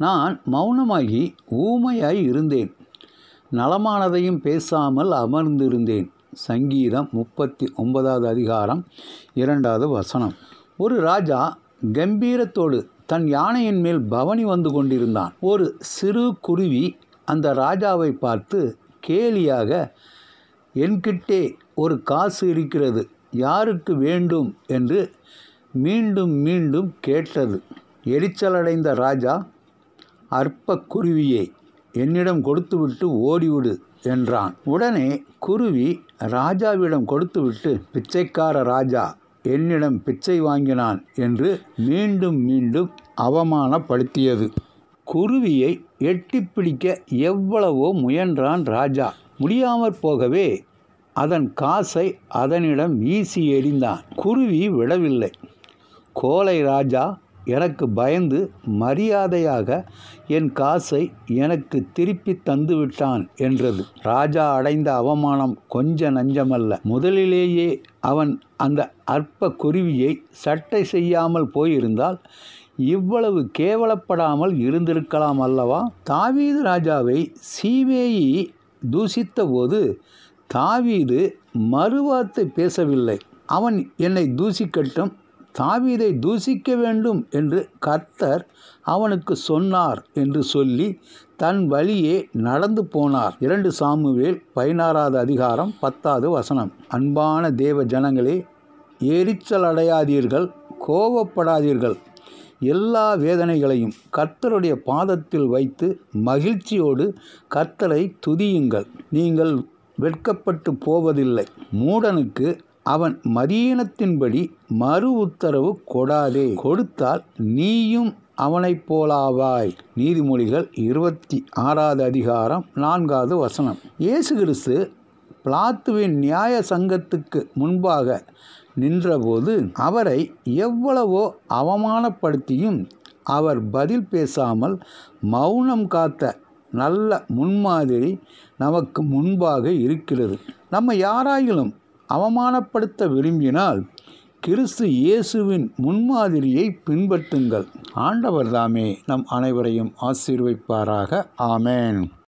நான் மௌனமாகி ஊமையாய் இருந்தேன் நலமானதையும் பேசாமல் அமர்ந்திருந்தேன் சங்கீதம் முப்பத்தி ஒன்பதாவது அதிகாரம் இரண்டாவது வசனம் ஒரு ராஜா கம்பீரத்தோடு தன் யானையின் மேல் பவனி வந்து கொண்டிருந்தான் ஒரு சிறு குருவி அந்த ராஜாவை பார்த்து கேலியாக என்கிட்டே ஒரு காசு இருக்கிறது யாருக்கு வேண்டும் என்று மீண்டும் மீண்டும் கேட்டது எரிச்சலடைந்த ராஜா அற்ப குருவியை என்னிடம் கொடுத்துவிட்டு ஓடிவிடு என்றான் உடனே குருவி ராஜாவிடம் கொடுத்துவிட்டு பிச்சைக்கார ராஜா என்னிடம் பிச்சை வாங்கினான் என்று மீண்டும் மீண்டும் அவமானப்படுத்தியது குருவியை எட்டி பிடிக்க எவ்வளவோ முயன்றான் ராஜா முடியாமற் போகவே அதன் காசை அதனிடம் வீசி எறிந்தான் குருவி விடவில்லை கோலை ராஜா எனக்கு பயந்து மரியாதையாக என் காசை எனக்கு திருப்பி தந்து விட்டான் என்றது ராஜா அடைந்த அவமானம் கொஞ்ச நஞ்சமல்ல முதலிலேயே அவன் அந்த அற்ப குருவியை சட்டை செய்யாமல் போயிருந்தால் இவ்வளவு கேவலப்படாமல் இருந்திருக்கலாம் அல்லவா தாவீது ராஜாவை சீமேயி தூசித்த போது தாவீது மறுவார்த்தை பேசவில்லை அவன் என்னை தூசிக்கட்டும் தாவீதை தூசிக்க வேண்டும் என்று கர்த்தர் அவனுக்கு சொன்னார் என்று சொல்லி தன் வழியே நடந்து போனார் இரண்டு சாமுவேல் பதினாறாவது அதிகாரம் பத்தாவது வசனம் அன்பான தேவ ஜனங்களே எரிச்சல் அடையாதீர்கள் கோபப்படாதீர்கள் எல்லா வேதனைகளையும் கர்த்தருடைய பாதத்தில் வைத்து மகிழ்ச்சியோடு கர்த்தரை துதியுங்கள் நீங்கள் வெட்கப்பட்டு போவதில்லை மூடனுக்கு அவன் மதீனத்தின்படி மறு உத்தரவு கொடாதே கொடுத்தால் நீயும் அவனைப் போலாவாய் நீதிமொழிகள் இருபத்தி ஆறாவது அதிகாரம் நான்காவது வசனம் இயேசு கிறிஸ்து பிளாத்துவின் நியாய சங்கத்துக்கு முன்பாக நின்றபோது அவரை எவ்வளவோ அவமானப்படுத்தியும் அவர் பதில் பேசாமல் மௌனம் காத்த நல்ல முன்மாதிரி நமக்கு முன்பாக இருக்கிறது நம்ம யாராயிலும் அவமானப்படுத்த விரும்பினால் கிறிஸ்து இயேசுவின் முன்மாதிரியை பின்பற்றுங்கள் ஆண்டவர் தாமே நம் அனைவரையும் ஆசீர்வைப்பாராக ஆமேன்